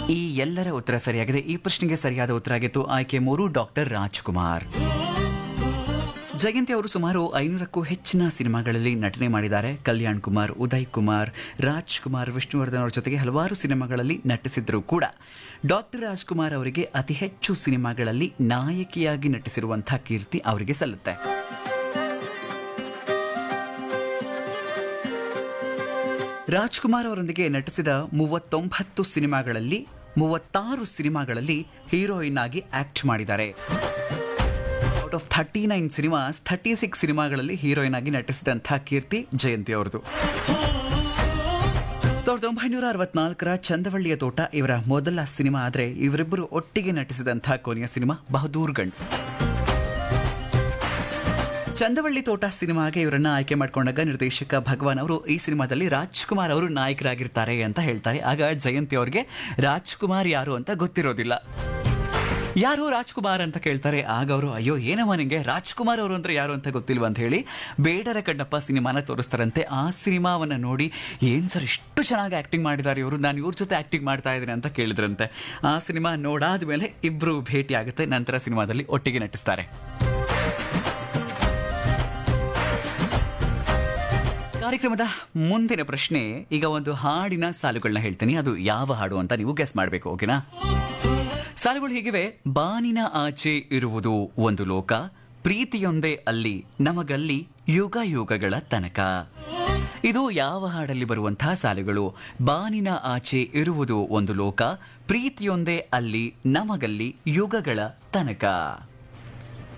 ಈ ಎಲ್ಲರ ಉತ್ತರ ಸರಿಯಾಗಿದೆ ಈ ಪ್ರಶ್ನೆಗೆ ಸರಿಯಾದ ಉತ್ತರ ಆಗಿತ್ತು ಆಯ್ಕೆ ಮೂರು ಡಾಕ್ಟರ್ ರಾಜ್ಕುಮಾರ್ ಜಯಂತಿ ಅವರು ಸುಮಾರು ಐನೂರಕ್ಕೂ ಹೆಚ್ಚಿನ ಸಿನಿಮಾಗಳಲ್ಲಿ ನಟನೆ ಮಾಡಿದ್ದಾರೆ ಕಲ್ಯಾಣ್ ಕುಮಾರ್ ಉದಯ್ ಕುಮಾರ್ ರಾಜ್ಕುಮಾರ್ ವಿಷ್ಣುವರ್ಧನ್ ಅವರ ಜೊತೆಗೆ ಹಲವಾರು ಸಿನಿಮಾಗಳಲ್ಲಿ ನಟಿಸಿದ್ರು ಕೂಡ ಡಾಕ್ಟರ್ ರಾಜ್ಕುಮಾರ್ ಅವರಿಗೆ ಅತಿ ಹೆಚ್ಚು ಸಿನಿಮಾಗಳಲ್ಲಿ ನಾಯಕಿಯಾಗಿ ನಟಿಸಿರುವಂತಹ ಕೀರ್ತಿ ಅವರಿಗೆ ಸಲ್ಲುತ್ತೆ ರಾಜ್ಕುಮಾರ್ ಅವರೊಂದಿಗೆ ನಟಿಸಿದ ಮೂವತ್ತೊಂಬತ್ತು ಸಿನಿಮಾಗಳಲ್ಲಿ ಮೂವತ್ತಾರು ಸಿನಿಮಾಗಳಲ್ಲಿ ಹೀರೋಯಿನ್ ಆಗಿ ಆಕ್ಟ್ ಮಾಡಿದ್ದಾರೆ out of thirty nine cinemas thirty six ಸಿನಿಮಾಗಳಲ್ಲಿ ಹೀರೋಯಿನ್ ಆಗಿ ನಟಿಸಿದಂಥ ಕೀರ್ತಿ ಜಯಂತಿ ಅವರದು ಸಾವಿರದ ಒಂಬೈನೂರ ಅರವತ್ನಾಲ್ಕರ ಚಂದವಳ್ಳಿಯ ತೋಟ ಇವರ ಮೊದಲ ಸಿನಿಮಾ ಆದರೆ ಇವರಿಬ್ಬರು ಒಟ್ಟಿಗೆ ನಟಿಸಿದಂಥ ಕೊನೆಯ ಸಿನಿಮಾ ಬಹದೂರ್ ಗಂಡು ಚಂದವಳ್ಳಿ ತೋಟ ಸಿನಿಮಾಗೆ ಇವರನ್ನ ಆಯ್ಕೆ ಮಾಡ್ಕೊಂಡಾಗ ನಿರ್ದೇಶಕ ಭಗವಾನ್ ಅವರು ಈ ಸಿನಿಮಾದಲ್ಲಿ ರಾಜ್ಕುಮಾರ್ ಅವರು ನಾಯಕರಾಗಿರ್ತಾರೆ ಅಂತ ಹೇಳ್ತಾರೆ ಆಗ ಜಯಂತಿ ಅವರಿಗೆ ರಾಜ್ಕುಮಾರ್ ಯಾರು ಅಂತ ಗೊತ್ತಿರೋದಿಲ್ಲ ಯಾರು ರಾಜ್ಕುಮಾರ್ ಅಂತ ಕೇಳ್ತಾರೆ ಆಗ ಅವರು ಅಯ್ಯೋ ಏನಮ್ಮ ನಿಂಗೆ ರಾಜ್ಕುಮಾರ್ ಅವರು ಅಂದ್ರೆ ಯಾರು ಅಂತ ಗೊತ್ತಿಲ್ವಾ ಅಂತ ಹೇಳಿ ಬೇಡರ ಕಣ್ಣಪ್ಪ ಸಿನಿಮಾನ ತೋರಿಸ್ತಾರಂತೆ ಆ ಸಿನಿಮಾವನ್ನ ನೋಡಿ ಏನ್ ಸರ್ ಇಷ್ಟು ಚೆನ್ನಾಗಿ ಆಕ್ಟಿಂಗ್ ಮಾಡಿದ್ದಾರೆ ಇವರು ನಾನು ಇವ್ರ ಜೊತೆ ಆಕ್ಟಿಂಗ್ ಮಾಡ್ತಾ ಇದ್ದೀನಿ ಅಂತ ಕೇಳಿದ್ರಂತೆ ಆ ಸಿನಿಮಾ ನೋಡಾದ ಮೇಲೆ ಇಬ್ರು ಭೇಟಿ ಆಗುತ್ತೆ ನಂತರ ಸಿನಿಮಾದಲ್ಲಿ ಒಟ್ಟಿಗೆ ನಟಿಸ್ತಾರೆ ಕಾರ್ಯಕ್ರಮದ ಮುಂದಿನ ಪ್ರಶ್ನೆ ಈಗ ಒಂದು ಹಾಡಿನ ಸಾಲುಗಳನ್ನ ಹೇಳ್ತೀನಿ ಅದು ಯಾವ ಹಾಡು ಅಂತ ನೀವು ಗೆಸ್ ಮಾಡಬೇಕು ಓಕೆನಾ ಸಾಲುಗಳು ಹೀಗಿವೆ ಬಾನಿನ ಆಚೆ ಇರುವುದು ಒಂದು ಲೋಕ ಪ್ರೀತಿಯೊಂದೇ ಅಲ್ಲಿ ನಮಗಲ್ಲಿ ಯುಗ ಯುಗಗಳ ತನಕ ಇದು ಯಾವ ಹಾಡಲ್ಲಿ ಬರುವಂತಹ ಸಾಲುಗಳು ಬಾನಿನ ಆಚೆ ಇರುವುದು ಒಂದು ಲೋಕ ಪ್ರೀತಿಯೊಂದೇ ಅಲ್ಲಿ ನಮಗಲ್ಲಿ ಯುಗಗಳ ತನಕ